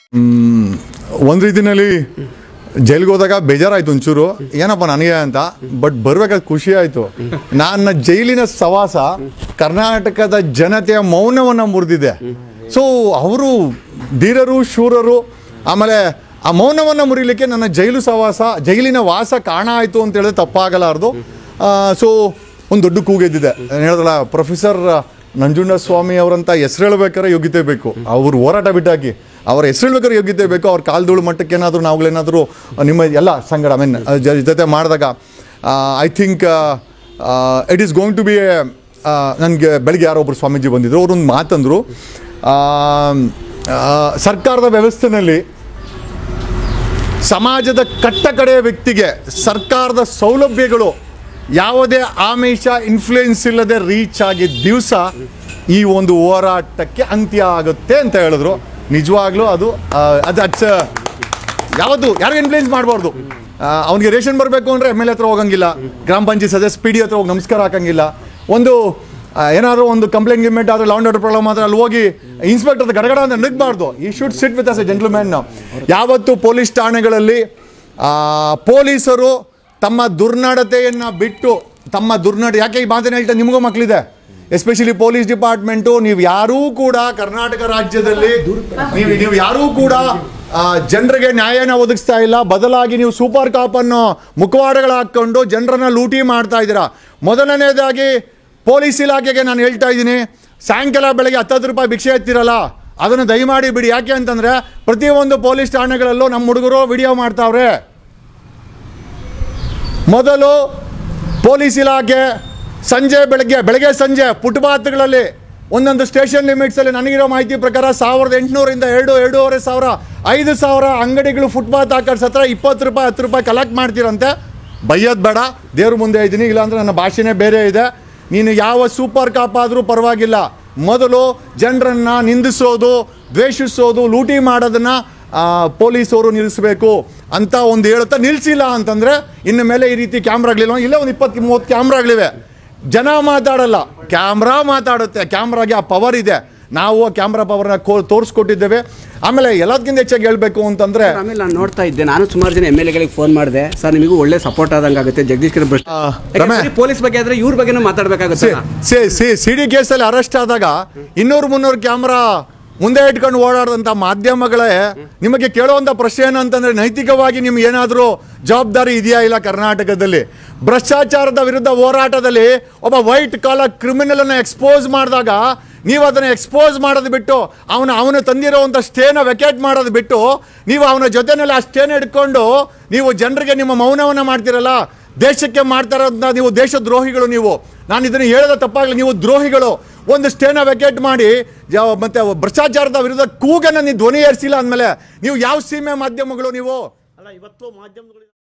ಒಂದು ರೀತಿನಲ್ಲಿ ಜೈಲ್ಗೆ ಹೋದಾಗ ಬೇಜಾರಾಯ್ತು ಒಂಚೂರು ಏನಪ್ಪ ನನಗೆ ಅಂತ ಬಟ್ ಬರ್ಬೇಕಾದ್ರೆ ಖುಷಿ ಆಯ್ತು ನನ್ನ ಜೈಲಿನ ಸವಾಸ ಕರ್ನಾಟಕದ ಜನತೆಯ ಮೌನವನ್ನು ಮುರಿದಿದೆ ಸೊ ಅವರು ಧೀರರು ಶೂರರು ಆಮೇಲೆ ಆ ಮೌನವನ್ನು ಮುರಿಲಿಕ್ಕೆ ನನ್ನ ಜೈಲು ಸವಾಸ ಜೈಲಿನ ವಾಸ ಕಾರಣ ಆಯಿತು ಅಂತ ಹೇಳಿದ್ರೆ ತಪ್ಪಾಗಲಾರ್ದು ಸೊ ಒಂದು ದೊಡ್ಡ ಕೂಗೆದ್ದಿದೆ ನಾನು ಹೇಳಿದ್ರಲ್ಲ ಪ್ರೊಫೆಸರ್ ನಂಜುಂಡ ಸ್ವಾಮಿ ಅವರಂತ ಹೆಸರು ಹೇಳ್ಬೇಕಾದ್ರೆ ಯೋಗ್ಯತೆ ಬೇಕು ಅವ್ರು ಹೋರಾಟ ಬಿಟ್ಟಾಕಿ ಅವ್ರ ಹೆಸರು ಹೇಳ್ಬೇಕಾದ್ರೆ ಯೋಗ್ಯತೆ ಬೇಕು ಅವ್ರ ಕಾಲ್ಧೂಳು ಮಟ್ಟಕ್ಕೆ ಏನಾದರೂ ನಾವುಗಳೇನಾದರೂ ನಿಮ್ಮ ಎಲ್ಲ ಸಂಗಡ ಐ ಮೀನ್ ಜೊತೆ ಮಾಡಿದಾಗ I think it is going to be ನನಗೆ ಬೆಳಗ್ಗೆ ಯಾರೋ ಒಬ್ಬರು ಸ್ವಾಮೀಜಿ ಬಂದಿದ್ರು ಅವರೊಂದು ಮಾತಂದರು ಸರ್ಕಾರದ ವ್ಯವಸ್ಥೆನಲ್ಲಿ ಸಮಾಜದ ಕಟ್ಟ ಕಡೆಯ ವ್ಯಕ್ತಿಗೆ ಸರ್ಕಾರದ ಸೌಲಭ್ಯಗಳು ಯಾವುದೇ ಆಮಿಷ ಇನ್ಫ್ಲೂಯೆನ್ಸ್ ಇಲ್ಲದೆ ರೀಚ್ ಆಗಿದ್ದ ದಿವಸ ಈ ಒಂದು ಹೋರಾಟಕ್ಕೆ ಅಂತ್ಯ ಆಗುತ್ತೆ ಅಂತ ಹೇಳಿದ್ರು ನಿಜವಾಗ್ಲೂ ಅದು ಆ, ಅದು ಅಚ್ಚ ಯಾವತ್ತು ಯಾರಿಗೂ ಇನ್ಫ್ಲೂಯೆನ್ಸ್ ಮಾಡಬಾರ್ದು ಅವನಿಗೆ ರೇಷನ್ ಬರಬೇಕು ಅಂದರೆ ಎಮ್ ಎಲ್ ಹತ್ರ ಹೋಗಂಗಿಲ್ಲ ಗ್ರಾಮ ಪಂಚಾಯತ್ ಸದಸ್ಯ ಪಿ ಡಿ ಹತ್ರ ಹೋಗಿ ನಮಸ್ಕಾರ ಹಾಕಂಗಿಲ್ಲ ಒಂದು ಆ, ಏನಾದ್ರು ಒಂದು ಕಂಪ್ಲೇಂಟ್ ಗಿಮ್ಮೆಂಟ್ ಆದರೆ ಲಾಂಡ್ ಆರ್ಡರ್ ಪ್ರಾಬ್ಲಮ್ ಆದರೆ ಅಲ್ಲಿ ಹೋಗಿ ಇನ್ಸ್ಪೆಕ್ಟರ್ ಗಡಗಡ ಅಂತ ನಗ್ಬಾರ್ದು he should sit with us a gentleman ಯಾವತ್ತು ಪೊಲೀಸ್ ಠಾಣೆಗಳಲ್ಲಿ ಆ, ಪೊಲೀಸರು ತಮ್ಮ ದುರ್ನಡತೆಯನ್ನು ಬಿಟ್ಟು ತಮ್ಮ ದುರ್ನಡ ಯಾಕೆ ಈ ಮಾತನ್ನು ಹೇಳ್ತಾ ನಿಮಗೂ ಮಕ್ಕಳಿದೆ ಎಸ್ಪೆಷಲಿ ಪೊಲೀಸ್ ಡಿಪಾರ್ಟ್ಮೆಂಟು ನೀವು ಯಾರೂ ಕೂಡ ಕರ್ನಾಟಕ ರಾಜ್ಯದಲ್ಲಿ ನೀವು ನೀವು ಯಾರೂ ಕೂಡ ಆ, ಜನರಿಗೆ ನ್ಯಾಯನ ಒದಗಿಸ್ತಾ ಇಲ್ಲ ಬದಲಾಗಿ ನೀವು ಸೂಪರ್ ಕಾಪ್ ಅನ್ನೋ ಮುಖವಾಡಗಳು ಹಾಕ್ಕೊಂಡು ಜನರನ್ನ ಲೂಟಿ ಮಾಡ್ತಾ ಇದ್ದೀರಾ ಮೊದಲನೇದಾಗಿ ಪೊಲೀಸ್ ಇಲಾಖೆಗೆ ನಾನು ಹೇಳ್ತಾ ಇದ್ದೀನಿ ಸಾಯಂಕಾಲ ಬೆಳಗ್ಗೆ ಹತ್ತತ್ತು ರೂಪಾಯಿ ಭಿಕ್ಷೆ ಎತ್ತಿರಲ್ಲ ಅದನ್ನು ದಯಮಾಡಿ ಬಿಡಿ ಯಾಕೆ ಅಂತಂದ್ರೆ ಪ್ರತಿಯೊಂದು ಪೊಲೀಸ್ ಠಾಣೆಗಳಲ್ಲೂ ನಮ್ಮ ಹುಡುಗರು ವಿಡಿಯೋ ಮಾಡ್ತಾವ್ರೆ ಮೊದಲು ಪೊಲೀಸ್ ಇಲಾಖೆ ಸಂಜೆ ಬೆಳಗ್ಗೆ ಬೆಳಗ್ಗೆ ಸಂಜೆ ಫುಟ್ಪಾತ್ಗಳಲ್ಲಿ ಒಂದೊಂದು ಸ್ಟೇಷನ್ ಲಿಮಿಟ್ಸಲ್ಲಿ ನನಗಿರೋ ಮಾಹಿತಿ ಪ್ರಕಾರ ಸಾವಿರದ ಎಂಟುನೂರಿಂದ ಎರಡು ಎರಡೂವರೆ ಸಾವಿರ ಐದು ಸಾವಿರ ಅಂಗಡಿಗಳು ಫುಟ್ಪಾತ್ ಹಾಕೋದು ಹತ್ರ ಇಪ್ಪತ್ತು ರೂಪಾಯಿ ಹತ್ತು ರೂಪಾಯಿ ಕಲೆಕ್ಟ್ ಮಾಡ್ತೀರಂತೆ ಬೈಯೋದು ಬೇಡ ದೇವ್ರ ಮುಂದೆ ಇದ್ದೀನಿ ಇಲ್ಲಾಂದ್ರೆ ನನ್ನ ಭಾಷೆನೇ ಬೇರೆ ಇದೆ ನೀನು ಯಾವ ಸೂಪರ್ ಕಾಪ್ ಆದರೂ ಪರವಾಗಿಲ್ಲ ಮೊದಲು ಜನರನ್ನು ನಿಂದಿಸೋದು ದ್ವೇಷಿಸೋದು ಲೂಟಿ ಮಾಡೋದನ್ನು ಪೊಲೀಸವರು ನಿಲ್ಲಿಸಬೇಕು ಅಂತ ಒಂದು ಹೇಳುತ್ತಾ ನಿಲ್ಲಿಸಿಲ್ಲ ಅಂತಂದರೆ ಇನ್ನು ಮೇಲೆ ಈ ರೀತಿ ಕ್ಯಾಮ್ರಾಗಳಿಲ್ಲ ಇಲ್ಲೇ ಒಂದು ಇಪ್ಪತ್ತು ಮೂವತ್ತು ಕ್ಯಾಮ್ರಾಗಳಿವೆ ಜನ ಮಾತಾಡಲ್ಲ ಕ್ಯಾಮ್ರಾ ಮಾತಾಡುತ್ತೆ ಕ್ಯಾಮ್ರಾಗೆ ಆ ಪವರ್ ಇದೆ ನಾವು ಆ ಕ್ಯಾಮ್ರಾ ಪವರ್ನ ಕೋ ತೋರಿಸ್ಕೊಟ್ಟಿದ್ದೇವೆ ಆಮೇಲೆ ಎಲ್ಲದಕ್ಕಿಂತ ಹೆಚ್ಚಾಗಿ ಹೇಳಬೇಕು ಅಂತಂದರೆ ಆಮೇಲೆ ನಾನು ನೋಡ್ತಾ ಇದ್ದೆ ನಾನು ಸುಮಾರು ಜನ ಎಮ್ ಎಲ್ ಎಗಳಿಗೆ ಫೋನ್ ಮಾಡಿದೆ ಸರ್ ನಿಮಗೂ ಒಳ್ಳೆ ಸಪೋರ್ಟ್ ಆದಂಗೆ ಆಗುತ್ತೆ ಜಗದೀಶ್ ಕರ್ ಭ್ರಷ್ಟ ಆ, ರಮೇ. ಪೊಲೀಸ್ ಬಗ್ಗೆ ಆದ್ರೆ ಇವ್ರ ಬಗ್ಗೆನೂ ಮಾತಾಡ್ಬೇಕಾಗುತ್ತೆ ಸಿ ಡಿ ಕೇಸಲ್ಲಿ ಅರೆಸ್ಟ್ ಆದಾಗ ಇನ್ನೂರು ಮುನ್ನೂರು ಕ್ಯಾಮ್ರಾ ಮುಂದೆ ಇಟ್ಕೊಂಡು ಓಡಾಡಿದಂಥ ಮಾಧ್ಯಮಗಳೇ ನಿಮಗೆ ಕೇಳುವಂಥ ಪ್ರಶ್ನೆ ಏನಂತಂದ್ರೆ ನೈತಿಕವಾಗಿ ನಿಮ್ಗೆ ಏನಾದರೂ ಜವಾಬ್ದಾರಿ ಇದೆಯಾ ಇಲ್ಲ ಕರ್ನಾಟಕದಲ್ಲಿ ಭ್ರಷ್ಟಾಚಾರದ ವಿರುದ್ಧ ಹೋರಾಟದಲ್ಲಿ ಒಬ್ಬ ವೈಟ್ ಕಾಲರ್ ಕ್ರಿಮಿನಲ್ ಅನ್ನು ಎಕ್ಸ್ಪೋಸ್ ಮಾಡಿದಾಗ ನೀವು ಅದನ್ನು ಎಕ್ಸ್ಪೋಸ್ ಮಾಡೋದು ಬಿಟ್ಟು ಅವನು ಅವನು ತಂದಿರುವಂಥ ಸ್ಟೇನ ವೆಕೇಟ್ ಮಾಡೋದು ಬಿಟ್ಟು ನೀವು ಅವನ ಜೊತೆನಲ್ಲಿ ಆ ಸ್ಟೇನ ಹಿಡ್ಕೊಂಡು ನೀವು ಜನರಿಗೆ ನಿಮ್ಮ ಮೌನವನ್ನು ಮಾಡ್ತಿರಲ್ಲ ದೇಶಕ್ಕೆ ಮಾಡ್ತಾ ಇರೋದನ್ನ ನೀವು ದೇಶದ್ರೋಹಿಗಳು ನೀವು ನಾನು ಇದನ್ನು ಹೇಳೋದ ತಪ್ಪಾಗಲಿ ನೀವು ದ್ರೋಹಿಗಳು ಒಂದು ಸ್ಟೇನ ವೆಕೇಟ್ ಮಾಡಿ ಯಾವ- ಮತ್ತೆ ಭ್ರಷ್ಟಾಚಾರದ ವಿರುದ್ಧ ಕೂಗನ್ನು ನೀವು ಧ್ವನಿ ಏರಿಸಿಲ್ಲ ಅಂದಮೇಲೆ ನೀವು ಯಾವ ಸೀಮೆ ಮಾಧ್ಯಮಗಳು ನೀವು ಅಲ್ಲ ಇವತ್ತು ಮಾಧ್ಯಮಗಳು